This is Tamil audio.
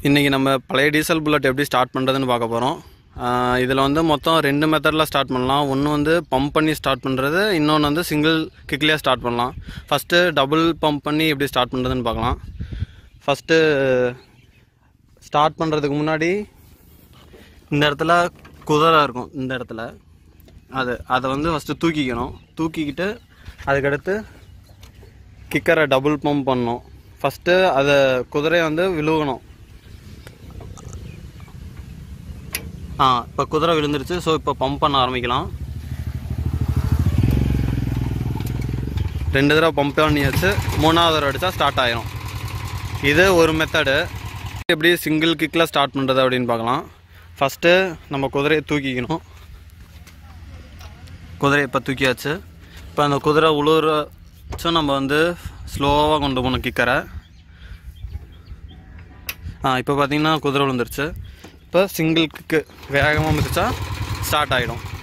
இன்றைக்கி நம்ம பழைய டீசல் புல்லட் எப்படி ஸ்டார்ட் பண்ணுறதுன்னு பார்க்க போகிறோம் இதில் வந்து மொத்தம் ரெண்டு மெத்தடில் ஸ்டார்ட் பண்ணலாம் ஒன்று வந்து பம்ப் பண்ணி ஸ்டார்ட் பண்ணுறது இன்னொன்று வந்து சிங்கிள் கிக்லேயே ஸ்டார்ட் பண்ணலாம் ஃபஸ்ட்டு டபுள் பம்ப் பண்ணி எப்படி ஸ்டார்ட் பண்ணுறதுன்னு பார்க்கலாம் ஃபஸ்ட்டு ஸ்டார்ட் பண்ணுறதுக்கு முன்னாடி இந்த இடத்துல குதிரை இருக்கும் இந்த இடத்துல அது அதை வந்து ஃபஸ்ட்டு தூக்கிக்கணும் தூக்கிக்கிட்டு அதுக்கடுத்து கிக்கரை டபுள் பம்ப் பண்ணணும் ஃபஸ்ட்டு அதை குதிரையை வந்து விழுகணும் ஆ இப்போ குதிரை விழுந்துருச்சு ஸோ இப்போ பம்ப் பண்ண ஆரம்பிக்கலாம் ரெண்டு தடவை பம்ப் பண்ணியாச்சு மூணாவது தடவை அடித்தா ஸ்டார்ட் ஆயிரும் இது ஒரு மெத்தடு எப்படி சிங்கிள் கிக்கில் ஸ்டார்ட் பண்ணுறது அப்படின்னு பார்க்கலாம் ஃபஸ்ட்டு நம்ம குதிரையை தூக்கிக்கணும் குதிரையை இப்போ தூக்கியாச்சு இப்போ அந்த குதிரை உழுறச்சும் நம்ம வந்து ஸ்லோவாக கொண்டு போகணும் கிக்கரை ஆ இப்போ பார்த்தீங்கன்னா குதிரை விழுந்துருச்சு இப்போ சிங்கிள் கிக்கு வேகமாக மிதிச்சா ஸ்டார்ட் ஆகிடும்